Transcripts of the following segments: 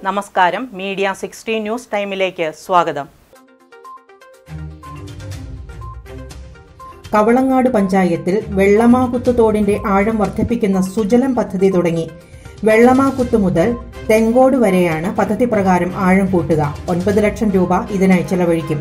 നമസ്കാരം media sixty news ടൈമിലേക്ക് സ്വാഗതം കവളങ്ങാട് പഞ്ചായത്തിൽ വെള്ളമാകുത്ത് തോടിന്റെ ആഴം വർദ്ധിപ്പിക്കുന്ന സുജലം പദ്ധതി തുടങ്ങി വെള്ളമാകുത്ത് മുതൽ തെങ്കോട് വരെയാണ് പദ്ധതി പ്രകാരം ആഴം കൂട്ടുക ഒൻപത് ലക്ഷം രൂപ ഇതിനായി ചെലവഴിക്കും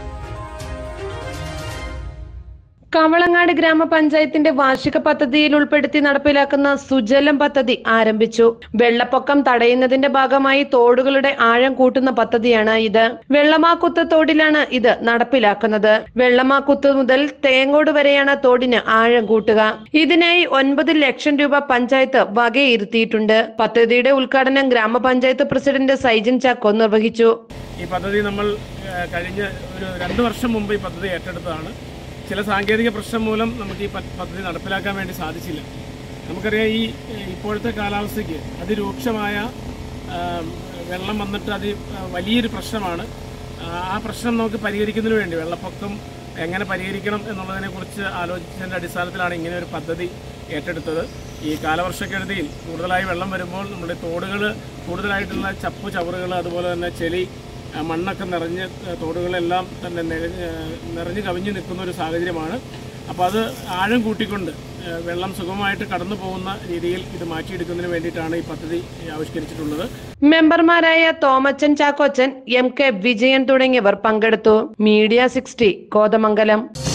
കവളങ്ങാട് ഗ്രാമപഞ്ചായത്തിന്റെ വാർഷിക പദ്ധതിയിൽ ഉൾപ്പെടുത്തി നടപ്പിലാക്കുന്ന സുജലം പദ്ധതി ആരംഭിച്ചു വെള്ളപ്പൊക്കം തടയുന്നതിന്റെ ഭാഗമായി തോടുകളുടെ ആഴം കൂട്ടുന്ന പദ്ധതിയാണ് ഇത് വെള്ളമാക്കുത്ത് തോടിലാണ് ഇത് നടപ്പിലാക്കുന്നത് വെള്ളമാക്കുത്ത് മുതൽ തേങ്ങോട് വരെയാണ് തോടിന് ആഴം കൂട്ടുക ഇതിനായി ഒൻപത് ലക്ഷം രൂപ പഞ്ചായത്ത് വകയിരുത്തിയിട്ടുണ്ട് പദ്ധതിയുടെ ഉദ്ഘാടനം ഗ്രാമപഞ്ചായത്ത് പ്രസിഡന്റ് സൈജിൻ ചാക്കോ നിർവഹിച്ചു ഈ പദ്ധതി നമ്മൾ ഏഹ്, കഴിഞ്ഞ ഒരു രണ്ട് വർഷം മുമ്പ് ഈ പദ്ധതി ഏറ്റെടുത്തതാണ് ചില സാങ്കേതിക പ്രശ്നം മൂലം നമുക്ക് ഈ പ- പദ്ധതി നടപ്പിലാക്കാൻ വേണ്ടി സാധിച്ചില്ല നമുക്കറിയാം ഈ ഏഹ്, ഇപ്പോഴത്തെ കാലാവസ്ഥയ്ക്ക് അതിരൂക്ഷമായ ആം, വെള്ളം വന്നിട്ട് അത് വലിയൊരു പ്രശ്നമാണ് ആ, ആ പ്രശ്നം നമുക്ക് പരിഹരിക്കുന്നതിന് വേണ്ടി വെള്ളപ്പൊക്കം എങ്ങനെ പരിഹരിക്കണം എന്നുള്ളതിനെ കുറിച്ച് ആലോചിച്ചതിൻ്റെ അടിസ്ഥാനത്തിലാണ് ഇങ്ങനെ ഒരു പദ്ധതി ഏറ്റെടുത്തത് ഈ കാലവർഷക്കെടുതിയിൽ കൂടുതലായി വെള്ളം വരുമ്പോൾ നമ്മുടെ തോടുകൾ കൂടുതലായിട്ടുള്ള ചപ്പ് ചവറുകൾ അതുപോലെ തന്നെ ചെളി ആ, മണ്ണൊക്കെ നിറഞ്ഞ് ആ, തോടുകളെല്ലാം തന്നെ നിറഞ്ഞ് നിറഞ്ഞ് കവിഞ്ഞ് നിൽക്കുന്ന ഒരു സാഹചര്യമാണ് അപ്പോൾ അത് ആഴം കൂട്ടിക്കൊണ്ട് ആ, വെള്ളം സുഗമമായിട്ട് കടന്നു പോകുന്ന രീതിയിൽ ഇത് മാറ്റിയെടുക്കുന്നതിന് വേണ്ടിയിട്ടാണ് ഈ പദ്ധതി ആവിഷ്കരിച്ചിട്ടുള്ളത് മെമ്പർമാരായ തോമച്ചൻ ചാക്കോച്ചൻ എം കെ വിജയൻ തുടങ്ങിയവർ പങ്കെടുത്തു മീഡിയ സിക്സ്റ്റി കോതമംഗലം